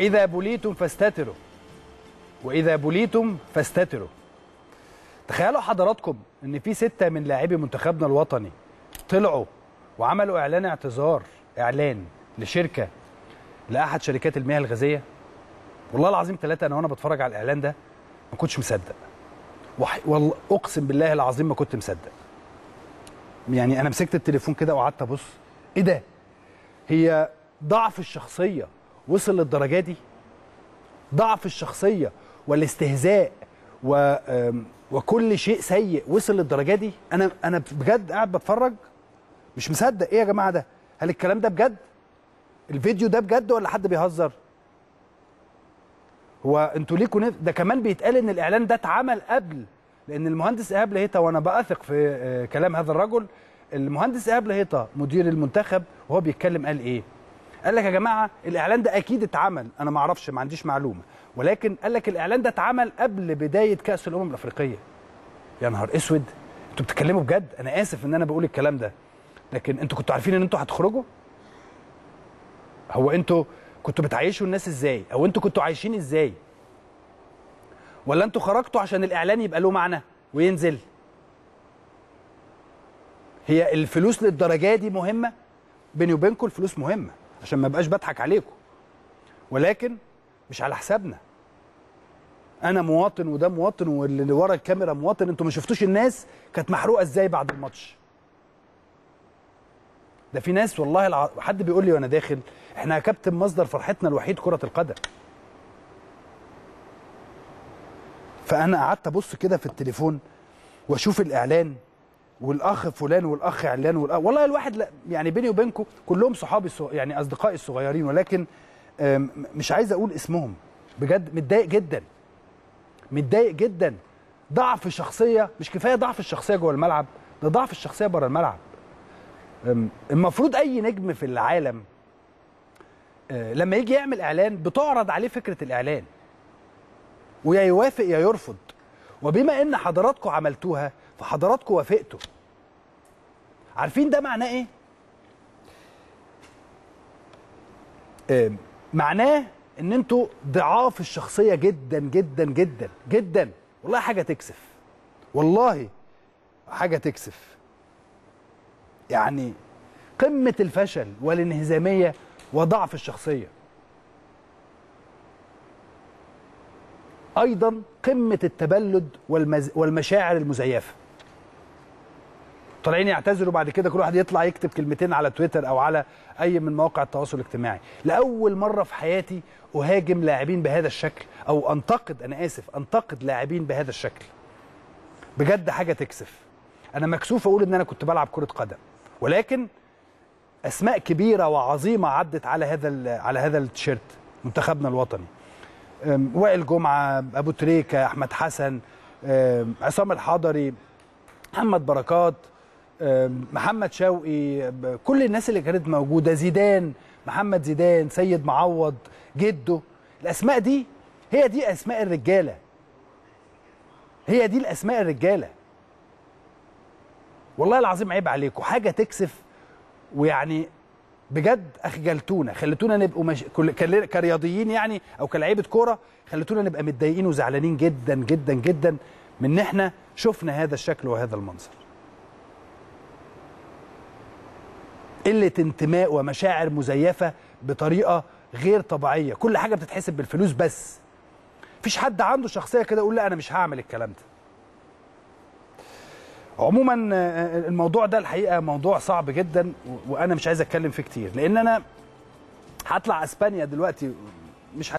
واذا بليتم فاستتروا واذا بليتم فاستتروا تخيلوا حضراتكم ان في ستة من لاعبي منتخبنا الوطني طلعوا وعملوا اعلان اعتذار اعلان لشركه لاحد شركات المياه الغازيه والله العظيم ثلاثه انا وانا بتفرج على الاعلان ده ما كنتش مصدق وح... والله اقسم بالله العظيم ما كنت مصدق يعني انا مسكت التليفون كده وقعدت ابص ايه ده هي ضعف الشخصيه وصل للدرجه دي ضعف الشخصيه والاستهزاء و... آم، وكل شيء سيء وصل للدرجه دي انا انا بجد قاعد بتفرج مش مصدق ايه يا جماعه ده هل الكلام ده بجد الفيديو ده بجد ولا حد بيهزر هو انتوا ليكوا نف... ده كمان بيتقال ان الاعلان ده اتعمل قبل لان المهندس ايهاب لهيطه وانا بثق في آه، كلام هذا الرجل المهندس ايهاب لهيطه مدير المنتخب وهو بيتكلم قال ايه قال لك يا جماعه الاعلان ده اكيد اتعمل انا ما اعرفش ما عنديش معلومه ولكن قال لك الاعلان ده اتعمل قبل بدايه كاس الامم الافريقيه يا نهار اسود انتوا بتتكلموا بجد انا اسف ان انا بقول الكلام ده لكن انتوا كنتوا عارفين ان انتوا هتخرجوا هو انتوا كنتوا بتعيشوا الناس ازاي او انتوا كنتوا عايشين ازاي ولا انتوا خرجتوا عشان الاعلان يبقى له معنى وينزل هي الفلوس للدرجه دي مهمه بيني وبينكم الفلوس مهمه عشان ما بقاش بضحك عليكم ولكن مش على حسابنا انا مواطن وده مواطن واللي ورا الكاميرا مواطن انتوا ما شفتوش الناس كانت محروقه ازاي بعد الماتش ده في ناس والله الع... حد بيقول لي وانا داخل احنا يا كابتن مصدر فرحتنا الوحيد كره القدم فانا قعدت ابص كده في التليفون واشوف الاعلان والاخ فلان والاخ علان والأخ... والله الواحد لا يعني بيني وبينكم كلهم صحابي الصغ... يعني اصدقائي الصغيرين ولكن أم، مش عايز اقول اسمهم بجد متضايق جدا متضايق جدا ضعف شخصيه مش كفايه ضعف الشخصيه جوه الملعب ده ضعف الشخصيه بره الملعب أم، المفروض اي نجم في العالم آه، لما يجي يعمل اعلان بتعرض عليه فكره الاعلان ويا يوافق يا يرفض وبما ان حضراتكم عملتوها فحضراتكم وافقتوا عارفين ده معناه ايه آه، معناه ان انتوا ضعاف الشخصيه جدا جدا جدا جدا والله حاجه تكسف والله حاجه تكسف يعني قمه الفشل والانهزاميه وضعف الشخصيه ايضا قمه التبلد والمز... والمشاعر المزيفه طالعين يعتذروا بعد كده كل واحد يطلع يكتب كلمتين على تويتر او على اي من مواقع التواصل الاجتماعي لاول مره في حياتي اهاجم لاعبين بهذا الشكل او انتقد انا اسف انتقد لاعبين بهذا الشكل بجد حاجه تكسف انا مكسوف اقول ان انا كنت بلعب كره قدم ولكن اسماء كبيره وعظيمه عدت على هذا ال- على هذا التيشيرت منتخبنا الوطني أم، وائل جمعه ابو تريكه احمد حسن أم، عصام الحضري محمد بركات أم، محمد شوقي ب- كل الناس اللي كانت موجوده زيدان محمد زيدان سيد معوض جده الاسماء دي هي دي اسماء الرجاله هي دي الاسماء الرجاله والله العظيم عيب عليكم حاجه تكسف ويعني بجد اخجلتونا خليتونا نبقوا مش... كل... كل- كرياضيين يعني او كلاعيبه كوره خليتونا نبقى متضايقين وزعلانين جدا جدا جدا من ان احنا شفنا هذا الشكل وهذا المنظر قله انتماء ومشاعر مزيفه بطريقه غير طبيعيه كل حاجه بتتحسب بالفلوس بس مفيش حد عنده شخصيه كده يقول لا انا مش هعمل الكلام ده عموما آه، الموضوع ده الحقيقه موضوع صعب جدا و- وانا مش عايز اتكلم فيه كتير لان انا هطلع اسبانيا دلوقتي مش